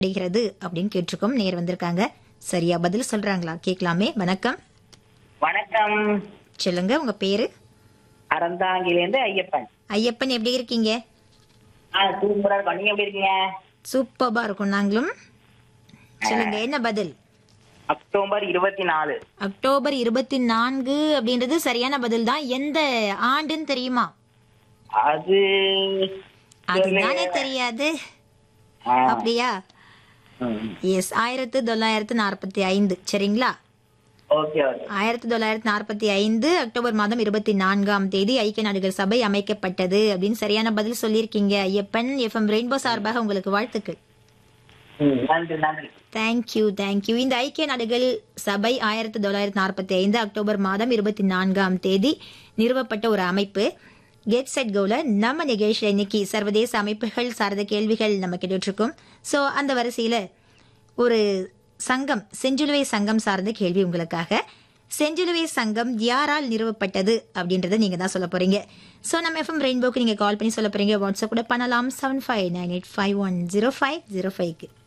அடைகிறது அப்படின்னு கேட்டிருக்கோம் நேர் வந்திருக்காங்க சரியா பதில் சொல்றாங்களா கேட்கலாமே வணக்கம் வணக்கம் சொல்லுங்க உங்க பேரு அறந்தாங்கிலேருந்து ஐயப்பன் ஐயப்பன் எப்படி இருக்கீங்க ஆ சூப்பரா இருக்கும் நீங்க எப்படி இருக்கீங்க சூப்பர்பா இருக்கும் நாங்களும் சொல்லுங்க என்ன பதில் அக்டோபர் இருபத்தி நாலு அக்டோபர் இருபத்தி நான்கு அப்படின்றது சரியான பதில் தான் எந்த ஆண்டுன்னு தெரியுமா அது அதுதானே தெரியாது ஆ, அப்படியா ம். எஸ் ஆயிரத்து தொள்ளாயிரத்து நாற்பத்தி ஐந்து சரிங்களா ஓகே ஓகே ஆயிரத்தி தொள்ளாயிரத்தி நாற்பத்தி ஐந்து அக்டோபர் மாதம் இருபத்தி நான்காம் தேதி ஐக்கிய நாடுகள் சபை அமைக்கப்பட்டது அப்படின்னு சரியான பதில் சொல்லியிருக்கீங்க ஐயப்பன் எஃப்எம் ரெயின்போ சார்பாக உங்களுக்கு வாழ்த்துக்கள் ம், நன்றி நன்றி தேங்க்யூ தேங்க்யூ இந்த ஐக்கிய நாடுகள் சபை ஆயிரத்தி தொள்ளாயிரத்தி நாற்பத்தி ஐந்து அக்டோபர் மாதம் இருபத்தி நான்காம் தேதி நிறுவப்பட்ட ஒரு அமைப்பு கெட் செட் கோல நம்ம நிகழ்ச்சியில் இன்னைக்கு சர்வதேச அமைப்புகள் சார்ந்த கேள்விகள் நம்ம கேட்டுட்டு இருக்கோம் ஸோ அந்த வரிசையில் ஒரு சங்கம் செஞ்சிலுவை சங்கம் சார்ந்த கேள்வி உங்களுக்காக செஞ்சிலுவை சங்கம் யாரால் நிறுவப்பட்டது அப்படின்றத நீங்க தான் சொல்ல போறீங்க ஸோ நம்ம எஃப்எம் ரெயின்போக்கு நீங்க கால் பண்ணி சொல்ல போறீங்க வாட்ஸ்அப் கூட பண்ணலாம் seven five nine eight five one zero five zero ஃபைவ்க்கு